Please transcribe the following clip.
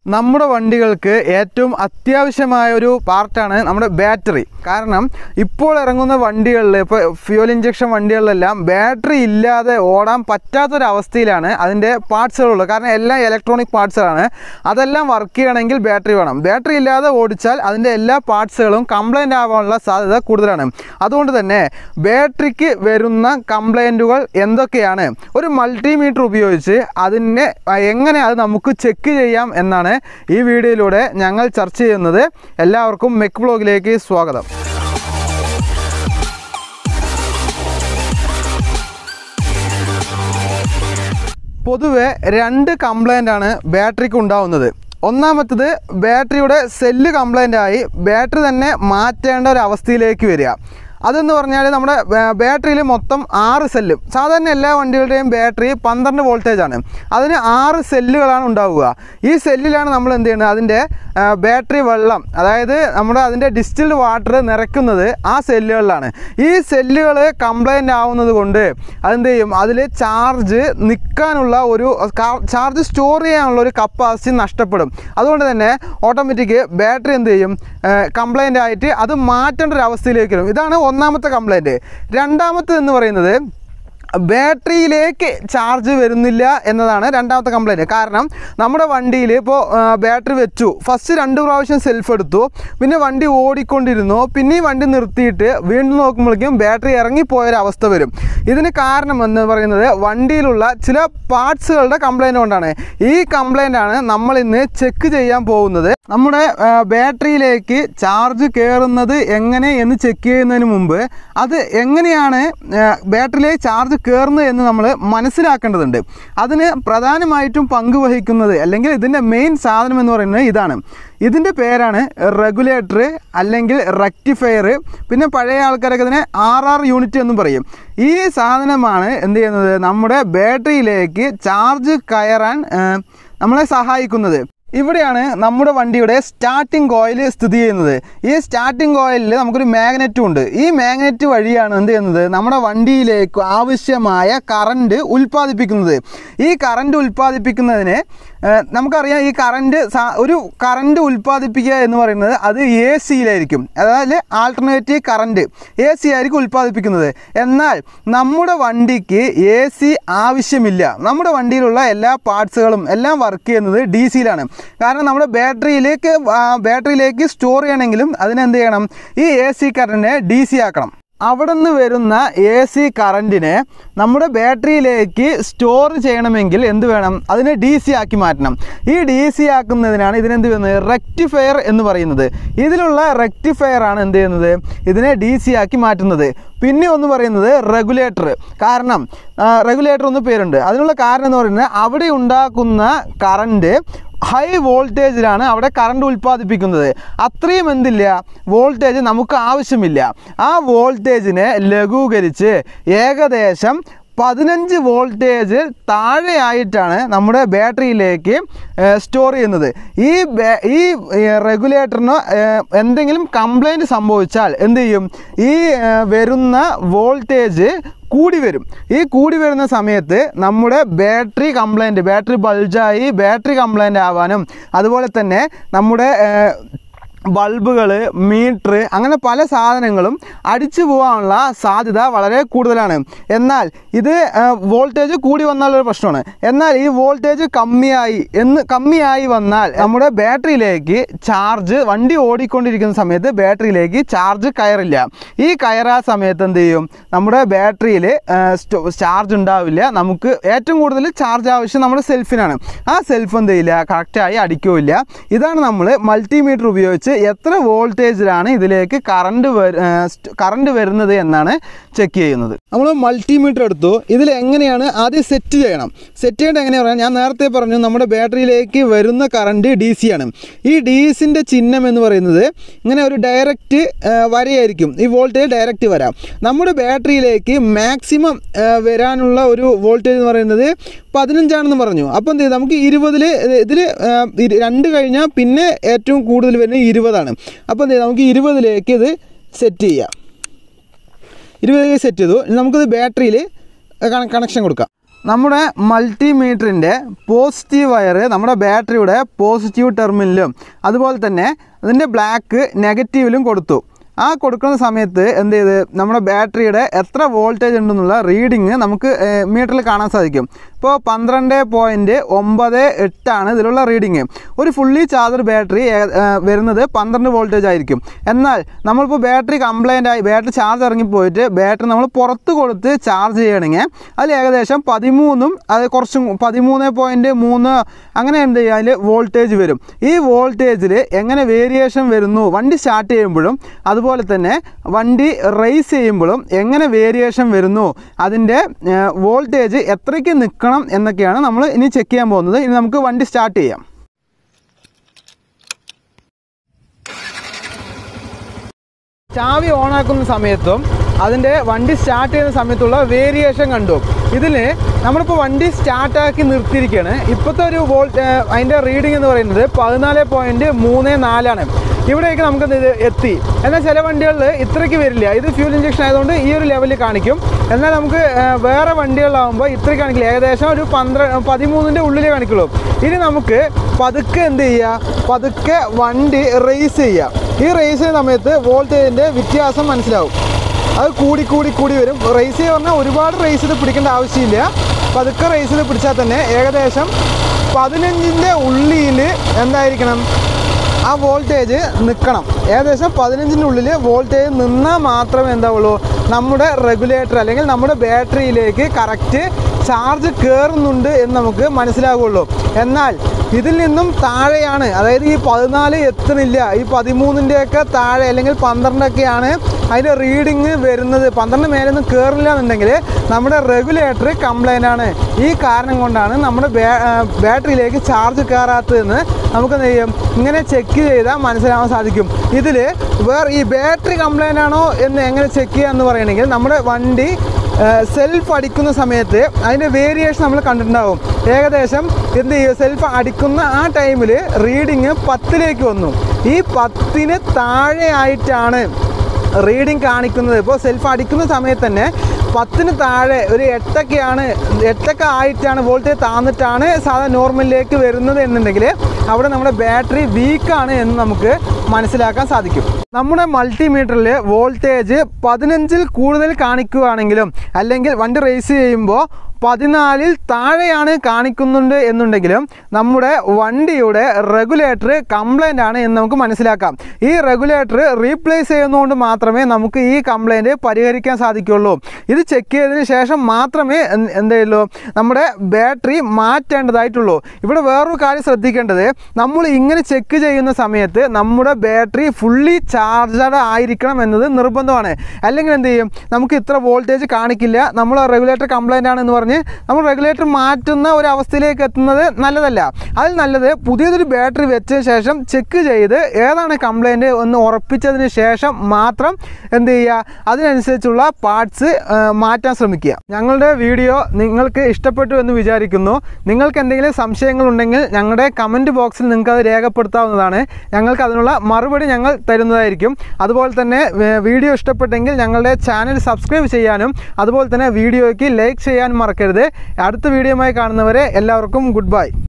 നമ്മുടെ വണ്ടികൾക്ക് ഏറ്റവും അത്യാവശ്യമായ ഒരു പാർട്ടാണ് നമ്മുടെ ബാറ്ററി കാരണം ഇപ്പോൾ ഇറങ്ങുന്ന വണ്ടികളിൽ ഇപ്പോൾ ഫ്യൂൽ ഇഞ്ചക്ഷൻ വണ്ടികളിലെല്ലാം ബാറ്ററി ഇല്ലാതെ ഓടാൻ പറ്റാത്തൊരവസ്ഥയിലാണ് അതിൻ്റെ പാർട്സുകളുള്ളത് കാരണം എല്ലാം ഇലക്ട്രോണിക് പാർട്സുകളാണ് അതെല്ലാം വർക്ക് ചെയ്യണമെങ്കിൽ ബാറ്ററി വേണം ബാറ്ററി ഇല്ലാതെ ഓടിച്ചാൽ അതിൻ്റെ എല്ലാ പാർട്സുകളും കംപ്ലൈൻ്റ് ആവാനുള്ള സാധ്യത കൂടുതലാണ് അതുകൊണ്ട് തന്നെ ബാറ്ററിക്ക് വരുന്ന കംപ്ലൈൻറ്റുകൾ എന്തൊക്കെയാണ് ഒരു മൾട്ടിമീറ്റർ ഉപയോഗിച്ച് അതിനെ എങ്ങനെ അത് നമുക്ക് ചെക്ക് ചെയ്യാം എന്നാണ് ഈ വീഡിയോയിലൂടെ ഞങ്ങൾ ചർച്ച ചെയ്യുന്നത് എല്ലാവർക്കും മെക്ക് ബ്ലോഗിലേക്ക് സ്വാഗതം പൊതുവെ രണ്ട് കംപ്ലൈൻ്റ് ആണ് ബാറ്ററിക്ക് ഉണ്ടാവുന്നത് ഒന്നാമത്തത് ബാറ്ററിയുടെ സെല്ല് കംപ്ലൈൻ്റ് ആയി ബാറ്ററി തന്നെ മാറ്റേണ്ട ഒരു അവസ്ഥയിലേക്ക് വരിക അതെന്ന് പറഞ്ഞാൽ നമ്മുടെ ബാറ്ററിയിൽ മൊത്തം ആറ് സെല്ലും സാധാരണ എല്ലാ വണ്ടികളുടെയും ബാറ്ററി പന്ത്രണ്ട് വോൾട്ടേജ് ആണ് അതിന് ആറ് സെല്ലുകളാണ് ഉണ്ടാവുക ഈ സെല്ലിലാണ് നമ്മൾ എന്ത് ചെയ്യുന്നത് അതിൻ്റെ ബാറ്ററി വെള്ളം അതായത് നമ്മുടെ അതിൻ്റെ ഡിസ്റ്റിൽഡ് വാട്ടർ നിറയ്ക്കുന്നത് ആ സെല്ലുകളിലാണ് ഈ സെല്ലുകൾ കംപ്ലൈൻ്റ് ആവുന്നത് കൊണ്ട് അതെന്ത് ചെയ്യും അതിൽ ചാർജ് നിൽക്കാനുള്ള ഒരു ചാർജ് സ്റ്റോർ ചെയ്യാനുള്ള ഒരു കപ്പാസിറ്റി നഷ്ടപ്പെടും അതുകൊണ്ട് തന്നെ ഓട്ടോമാറ്റിക് ബാറ്ററി എന്ത് ചെയ്യും കംപ്ലൈൻ്റ് ആയിട്ട് അത് മാറ്റേണ്ട ഒരു അവസ്ഥയിലേക്ക് വരും ഇതാണ് ഒന്നാമത്തെ കംപ്ലൈൻറ്റ് രണ്ടാമത്തെ എന്ന് പറയുന്നത് ബാറ്ററിയിലേക്ക് ചാർജ് വരുന്നില്ല എന്നതാണ് രണ്ടാമത്തെ കംപ്ലൈൻറ്റ് കാരണം നമ്മുടെ വണ്ടിയിൽ ഇപ്പോൾ ബാറ്ററി വെച്ചു ഫസ്റ്റ് രണ്ട് പ്രാവശ്യം സെൽഫ് എടുത്തു പിന്നെ വണ്ടി ഓടിക്കൊണ്ടിരുന്നു പിന്നെ ഈ വണ്ടി നിർത്തിയിട്ട് വീണ്ടും നോക്കുമ്പോഴേക്കും ബാറ്ററി ഇറങ്ങിപ്പോയൊരവസ്ഥ വരും ഇതിന് കാരണം എന്ന് പറയുന്നത് വണ്ടിയിലുള്ള ചില പാർട്സുകളുടെ കംപ്ലൈൻറ്റ് കൊണ്ടാണ് ഈ കംപ്ലൈൻ്റ് ആണ് നമ്മൾ ഇന്ന് ചെക്ക് ചെയ്യാൻ പോകുന്നത് നമ്മുടെ ബാറ്ററിയിലേക്ക് ചാർജ് കയറുന്നത് എങ്ങനെ എന്ന് ചെക്ക് ചെയ്യുന്നതിന് മുമ്പ് അത് എങ്ങനെയാണ് ബാറ്ററിയിലേക്ക് ചാർജ് കയറുന്നത് എന്ന് നമ്മൾ മനസ്സിലാക്കേണ്ടതുണ്ട് അതിന് പ്രധാനമായിട്ടും പങ്കുവഹിക്കുന്നത് അല്ലെങ്കിൽ ഇതിൻ്റെ മെയിൻ സാധനം എന്ന് പറയുന്നത് ഇതാണ് ഇതിൻ്റെ പേരാണ് റെഗുലേറ്റർ അല്ലെങ്കിൽ റെക്ടിഫയർ പിന്നെ പഴയ ആൾക്കാരൊക്കെ ഇതിനെ ആർ ആർ യൂണിറ്റ് എന്നും പറയും ഈ സാധനമാണ് എന്ത് ചെയ്യുന്നത് നമ്മുടെ ബാറ്ററിയിലേക്ക് ചാർജ് കയറാൻ നമ്മളെ സഹായിക്കുന്നത് ഇവിടെയാണ് നമ്മുടെ വണ്ടിയുടെ സ്റ്റാർട്ടിംഗ് കോയിൽ സ്ഥിതി ചെയ്യുന്നത് ഈ സ്റ്റാർട്ടിംഗ് കോയിലിൽ നമുക്കൊരു മാഗ്നറ്റും ഉണ്ട് ഈ മാഗ്നറ്റ് വഴിയാണ് എന്ത് ചെയ്യുന്നത് നമ്മുടെ വണ്ടിയിലേക്ക് ആവശ്യമായ കറണ്ട് ഉൽപ്പാദിപ്പിക്കുന്നത് ഈ കറണ്ട് ഉൽപ്പാദിപ്പിക്കുന്നതിന് നമുക്കറിയാം ഈ കറണ്ട് ഒരു കറണ്ട് ഉൽപ്പാദിപ്പിക്കുക എന്ന് പറയുന്നത് അത് എ സിയിലായിരിക്കും അതായത് ആൾട്ടർനേറ്റീവ് കറണ്ട് എ സി ആയിരിക്കും ഉൽപ്പാദിപ്പിക്കുന്നത് എന്നാൽ നമ്മുടെ വണ്ടിക്ക് എ സി ആവശ്യമില്ല നമ്മുടെ വണ്ടിയിലുള്ള എല്ലാ പാർട്സുകളും എല്ലാം വർക്ക് ചെയ്യുന്നത് ഡി സിയിലാണ് കാരണം നമ്മുടെ ബാറ്ററിയിലേക്ക് ബാറ്ററിയിലേക്ക് സ്റ്റോർ ചെയ്യണമെങ്കിലും അതിനെന്ത് ചെയ്യണം ഈ എ സി കറണ്ടിനെ ഡി സി ആക്കണം അവിടെ നിന്ന് വരുന്ന എ സി കറൻറ്റിനെ നമ്മുടെ ബാറ്ററിയിലേക്ക് സ്റ്റോർ ചെയ്യണമെങ്കിൽ എന്ത് വേണം അതിനെ ഡി സി ആക്കി മാറ്റണം ഈ ഡി സി ആക്കുന്നതിനാണ് ഇതിനെന്ത് ചെയ്യുന്നത് റെക്ടിഫയർ എന്ന് പറയുന്നത് ഇതിലുള്ള റെക്ടിഫയർ ആണ് എന്ത് ചെയ്യുന്നത് ഇതിനെ ഡി സി ആക്കി മാറ്റുന്നത് പിന്നെ ഒന്ന് പറയുന്നത് റെഗുലേറ്റർ കാരണം റെഗുലേറ്റർ ഒന്ന് പേരുണ്ട് അതിനുള്ള കാരണം എന്ന് പറയുന്നത് അവിടെ ഉണ്ടാക്കുന്ന കറണ്ട് ഹൈ വോൾട്ടേജിലാണ് അവിടെ കറണ്ട് ഉൽപ്പാദിപ്പിക്കുന്നത് അത്രയും എന്തില്ല വോൾട്ടേജ് നമുക്ക് ആവശ്യമില്ല ആ വോൾട്ടേജിനെ ലഘൂകരിച്ച് ഏകദേശം പതിനഞ്ച് വോൾട്ടേജ് താഴെയായിട്ടാണ് നമ്മുടെ ബാറ്ററിയിലേക്ക് സ്റ്റോർ ചെയ്യുന്നത് ഈ ഈ റെഗുലേറ്ററിന് എന്തെങ്കിലും കംപ്ലൈൻറ്റ് സംഭവിച്ചാൽ എന്ത് ചെയ്യും ഈ വരുന്ന വോൾട്ടേജ് കൂടി വരും ഈ കൂടി വരുന്ന സമയത്ത് നമ്മുടെ ബാറ്ററി കംപ്ലൈൻറ്റ് ബാറ്ററി ബൾജായി ബാറ്ററി കംപ്ലൈൻ്റ് ആവാനും അതുപോലെ തന്നെ നമ്മുടെ ബൾബുകൾ മീറ്റർ അങ്ങനെ പല സാധനങ്ങളും അടിച്ചു പോകാനുള്ള സാധ്യത വളരെ കൂടുതലാണ് എന്നാൽ ഇത് വോൾട്ടേജ് കൂടി വന്നാലൊരു പ്രശ്നമാണ് എന്നാൽ ഈ വോൾട്ടേജ് കമ്മിയായി എന്ന് കമ്മിയായി വന്നാൽ നമ്മുടെ ബാറ്ററിയിലേക്ക് ചാർജ് വണ്ടി ഓടിക്കൊണ്ടിരിക്കുന്ന സമയത്ത് ബാറ്ററിയിലേക്ക് ചാർജ് കയറില്ല ഈ കയറാ സമയത്ത് എന്ത് ചെയ്യും നമ്മുടെ ബാറ്ററിയിൽ ചാർജ് ഉണ്ടാവില്ല നമുക്ക് ഏറ്റവും കൂടുതൽ ചാർജ് ആവശ്യം നമ്മുടെ സെൽഫിനാണ് ആ സെൽഫ് എന്ത് ചെയ്യില്ല കറക്റ്റായി അടിക്കില്ല ഇതാണ് നമ്മൾ മൾട്ടിമീറ്റർ ഉപയോഗിച്ച് എത്ര വോൾട്ടേജിലാണ് ഇതിലേക്ക് കറണ്ട് കറണ്ട് വരുന്നത് എന്നാണ് ചെക്ക് ചെയ്യുന്നത് നമ്മൾ മൾട്ടിമീറ്റർ എടുത്തു ഇതിൽ എങ്ങനെയാണ് ആദ്യം സെറ്റ് ചെയ്യണം സെറ്റ് ചെയ്യേണ്ടത് എങ്ങനെയാണ് പറയാം ഞാൻ നേരത്തെ പറഞ്ഞു നമ്മുടെ ബാറ്ററിയിലേക്ക് വരുന്ന കറണ്ട് ഡി സി ആണ് ഈ ഡി സിൻ്റെ ചിഹ്നം എന്ന് പറയുന്നത് ഇങ്ങനെ ഒരു ഡയറക്റ്റ് വരയായിരിക്കും ഈ വോൾട്ടേജ് ഡയറക്റ്റ് വരാം നമ്മുടെ ബാറ്ററിയിലേക്ക് മാക്സിമം വരാനുള്ള ഒരു വോൾട്ടേജ് എന്ന് പറയുന്നത് പതിനഞ്ചാണെന്ന് പറഞ്ഞു അപ്പോൾ എന്ത് ചെയ്യും നമുക്ക് ഇരുപതിൽ ഇതിൽ രണ്ട് കഴിഞ്ഞാൽ പിന്നെ ഏറ്റവും കൂടുതൽ വരുന്നത് ഇരുപതാണ് അപ്പോൾ എന്ത് ചെയ്യും നമുക്ക് ഇരുപതിലേക്ക് ഇത് സെറ്റ് ചെയ്യാം ഇരുപതിലേക്ക് സെറ്റ് ചെയ്തു ഇനി നമുക്കിത് ബാറ്ററിയിൽ കണക്ഷൻ കൊടുക്കാം നമ്മുടെ മൾട്ടിമീറ്ററിൻ്റെ പോസിറ്റീവ് വയർ നമ്മുടെ ബാറ്ററിയുടെ പോസിറ്റീവ് ടെർമിനലും അതുപോലെ തന്നെ അതിൻ്റെ ബ്ലാക്ക് നെഗറ്റീവിലും കൊടുത്തു ആ കൊടുക്കുന്ന സമയത്ത് എന്ത് ചെയ്ത് നമ്മുടെ ബാറ്ററിയുടെ എത്ര വോൾട്ടേജ് ഉണ്ടെന്നുള്ള റീഡിങ് നമുക്ക് മീറ്ററിൽ കാണാൻ സാധിക്കും ഇപ്പോൾ പന്ത്രണ്ട് പോയിൻറ്റ് ഒമ്പത് എട്ടാണ് ഇതിലുള്ള റീഡിങ് ഒരു ഫുള്ളി ചാർജർ ബാറ്ററി വരുന്നത് പന്ത്രണ്ട് വോൾട്ടേജ് ആയിരിക്കും എന്നാൽ നമ്മളിപ്പോൾ ബാറ്ററി കംപ്ലൈൻ്റ് ആയി ബാറ്ററി ചാർജ് ഇറങ്ങിപ്പോയിട്ട് ബാറ്ററി നമ്മൾ പുറത്ത് കൊടുത്ത് ചാർജ് ചെയ്യണമെങ്കിൽ അതിൽ ഏകദേശം പതിമൂന്നും അത് കുറച്ചും പതിമൂന്ന് പോയിൻറ്റ് മൂന്ന് അങ്ങനെ എന്ത് ചെയ്യുക അതിൽ വോൾട്ടേജ് വരും ഈ വോൾട്ടേജിൽ എങ്ങനെ വേരിയേഷൻ വരുന്നു വണ്ടി സ്റ്റാർട്ട് ചെയ്യുമ്പോഴും അതുപോലെ തന്നെ വണ്ടി റേസ് ചെയ്യുമ്പോഴും എങ്ങനെ വേരിയേഷൻ വരുന്നു അതിൻ്റെ വോൾട്ടേജ് എത്രയ്ക്ക് നിൽക്കണം എന്നൊക്കെയാണ് നമ്മൾ ഇനി ചെക്ക് ചെയ്യാൻ പോകുന്നത് ഇനി നമുക്ക് വണ്ടി സ്റ്റാർട്ട് ചെയ്യാം ചാവി ഓണാക്കുന്ന സമയത്തും അതിൻ്റെ വണ്ടി സ്റ്റാർട്ട് ചെയ്യുന്ന സമയത്തുള്ള വേരിയേഷൻ കണ്ടു ഇതിൽ നമ്മളിപ്പോൾ വണ്ടി സ്റ്റാർട്ടാക്കി നിർത്തിയിരിക്കുകയാണ് ഇപ്പോഴത്തെ ഒരു വോൾട്ട് അതിൻ്റെ റീഡിംഗ് എന്ന് പറയുന്നത് പതിനാല് പോയിൻറ്റ് മൂന്ന് നാലാണ് ഇവിടേക്ക് നമുക്ക് ഇത് എത്തി എന്നാൽ ചില വണ്ടികളിൽ ഇത്രയ്ക്ക് വരില്ല ഇത് ഫ്യൂൽ ഇഞ്ചക്ഷൻ ആയതുകൊണ്ട് ഈ ഒരു ലെവലിൽ കാണിക്കും എന്നാൽ നമുക്ക് വേറെ വണ്ടികളിലാകുമ്പോൾ ഇത്രയ്ക്ക് കാണിക്കില്ല ഏകദേശം ഒരു പന്ത്രണ്ട് പതിമൂന്നിൻ്റെ ഉള്ളിലേ കാണിക്കുള്ളൂ ഇനി നമുക്ക് പതുക്കെ എന്ത് ചെയ്യുക പതുക്കെ വണ്ടി റേസ് ചെയ്യുക ഈ റേസ് ചെയ്യുന്ന സമയത്ത് വോൾട്ടേജിൻ്റെ വ്യത്യാസം മനസ്സിലാവും അത് കൂടി കൂടി കൂടി വരും റേസ് ചെയ്യുക പറഞ്ഞാൽ ഒരുപാട് റേസ് ചെയ്ത് പിടിക്കേണ്ട ആവശ്യമില്ല പതുക്കെ റേസ് ചെയ്ത് പിടിച്ചാൽ തന്നെ ഏകദേശം പതിനഞ്ചിൻ്റെ ഉള്ളിൽ എന്തായിരിക്കണം ആ വോൾട്ടേജ് നിൽക്കണം ഏകദേശം പതിനഞ്ചിൻ്റെ ഉള്ളിൽ വോൾട്ടേജ് നിന്നാൽ മാത്രമേ എന്താവുള്ളൂ നമ്മുടെ റെഗുലേറ്റർ അല്ലെങ്കിൽ നമ്മുടെ ബാറ്ററിയിലേക്ക് കറക്റ്റ് ചാർജ് കയറുന്നുണ്ട് എന്ന് നമുക്ക് മനസ്സിലാവുള്ളൂ എന്നാൽ ഇതിൽ നിന്നും താഴെയാണ് അതായത് ഈ പതിനാല് എത്തുന്നില്ല ഈ പതിമൂന്നിൻ്റെയൊക്കെ താഴെ അല്ലെങ്കിൽ പന്ത്രണ്ടൊക്കെയാണ് അതിൻ്റെ റീഡിങ് വരുന്നത് പന്ത്രണ്ട് മേലൊന്നും കയറില്ല എന്നുണ്ടെങ്കിൽ നമ്മുടെ റെഗുലേറ്റർ കംപ്ലൈൻ്റ് ആണ് ഈ കാരണം കൊണ്ടാണ് നമ്മുടെ ബാറ്ററിയിലേക്ക് ചാർജ് കയറാത്തതെന്ന് നമുക്ക് എന്ത് ചെയ്യും ഇങ്ങനെ ചെക്ക് ചെയ്താൽ മനസ്സിലാവാൻ സാധിക്കും ഇതിൽ വേറെ ഈ ബാറ്ററി കംപ്ലൈൻ്റ് ആണോ എന്ന് എങ്ങനെ ചെക്ക് ചെയ്യുക എന്ന് പറയണമെങ്കിൽ നമ്മുടെ വണ്ടി സെൽഫ് അടിക്കുന്ന സമയത്ത് അതിൻ്റെ വേരിയേഷൻ നമ്മൾ കണ്ടിട്ടുണ്ടാവും ഏകദേശം എന്ത് ചെയ്യുക സെൽഫ് അടിക്കുന്ന ആ ടൈമിൽ റീഡിങ് പത്തിലേക്ക് വന്നു ഈ പത്തിന് താഴെ ആയിട്ടാണ് റീഡിങ് കാണിക്കുന്നത് ഇപ്പോൾ സെൽഫ് അടിക്കുന്ന സമയത്ത് തന്നെ പത്തിന് താഴെ ഒരു എട്ടൊക്കെയാണ് എട്ടൊക്കെ ആയിട്ടാണ് വോൾട്ടേജ് താന്നിട്ടാണ് സാധാരണ നോർമലിലേക്ക് വരുന്നത് എന്നുണ്ടെങ്കിൽ അവിടെ നമ്മുടെ ബാറ്ററി വീക്കാണ് എന്ന് നമുക്ക് മനസ്സിലാക്കാൻ സാധിക്കും നമ്മുടെ മൾട്ടിമീറ്ററിൽ വോൾട്ടേജ് പതിനഞ്ചിൽ കൂടുതൽ കാണിക്കുകയാണെങ്കിലും അല്ലെങ്കിൽ വണ്ടി റേസ് ചെയ്യുമ്പോൾ പതിനാലിൽ താഴെയാണ് കാണിക്കുന്നുണ്ട് എന്നുണ്ടെങ്കിലും നമ്മുടെ വണ്ടിയുടെ റെഗുലേറ്റർ കംപ്ലൈൻ്റ് ആണ് എന്ന് നമുക്ക് മനസ്സിലാക്കാം ഈ റെഗുലേറ്റർ റീപ്ലേസ് ചെയ്യുന്നതുകൊണ്ട് മാത്രമേ നമുക്ക് ഈ കംപ്ലൈൻറ്റ് പരിഹരിക്കാൻ സാധിക്കുള്ളൂ ഇത് ചെക്ക് ചെയ്തതിന് ശേഷം മാത്രമേ എന്ത് എന്തുള്ളൂ നമ്മുടെ ബാറ്ററി മാറ്റേണ്ടതായിട്ടുള്ളൂ ഇവിടെ വേറൊരു കാര്യം ശ്രദ്ധിക്കേണ്ടത് നമ്മൾ ഇങ്ങനെ ചെക്ക് ചെയ്യുന്ന സമയത്ത് നമ്മുടെ ബാറ്ററി ഫുള്ളി ചാർജഡ് ആയിരിക്കണം എന്നത് നിർബന്ധമാണ് അല്ലെങ്കിൽ എന്ത് ചെയ്യും നമുക്ക് ഇത്ര വോൾട്ടേജ് കാണിക്കില്ല നമ്മൾ റെഗുലേറ്റർ കംപ്ലൈൻ്റ് ആണെന്ന് പറഞ്ഞ് നമ്മൾ റെഗുലേറ്റർ മാറ്റുന്ന ഒരു അവസ്ഥയിലേക്ക് എത്തുന്നത് നല്ലതല്ല അതിൽ നല്ലത് പുതിയതൊരു ബാറ്ററി വെച്ച ശേഷം ചെക്ക് ചെയ്ത് ഏതാണ് കംപ്ലൈൻറ്റ് എന്ന് ഉറപ്പിച്ചതിന് ശേഷം മാത്രം എന്ത് ചെയ്യുക അതിനനുസരിച്ചുള്ള പാർട്സ് മാറ്റാൻ ശ്രമിക്കുക ഞങ്ങളുടെ വീഡിയോ നിങ്ങൾക്ക് ഇഷ്ടപ്പെട്ടു എന്ന് വിചാരിക്കുന്നു നിങ്ങൾക്ക് എന്തെങ്കിലും സംശയങ്ങളുണ്ടെങ്കിൽ ഞങ്ങളുടെ കമൻറ്റ് ബോക്സിൽ നിങ്ങൾക്ക് അത് രേഖപ്പെടുത്താവുന്നതാണ് ഞങ്ങൾക്ക് അതിനുള്ള മറുപടി ഞങ്ങൾ തരുന്നതായിരിക്കും അതുപോലെ തന്നെ വേ- വീഡിയോ ഇഷ്ടപ്പെട്ടെങ്കിൽ ഞങ്ങളുടെ ചാനൽ സബ്സ്ക്രൈബ് ചെയ്യാനും അതുപോലെ തന്നെ വീഡിയോയ്ക്ക് ലൈക്ക് ചെയ്യാനും മറക്കരുത് അടുത്ത വീഡിയോയുമായി കാണുന്നവരെ എല്ലാവർക്കും ഗുഡ് ബൈ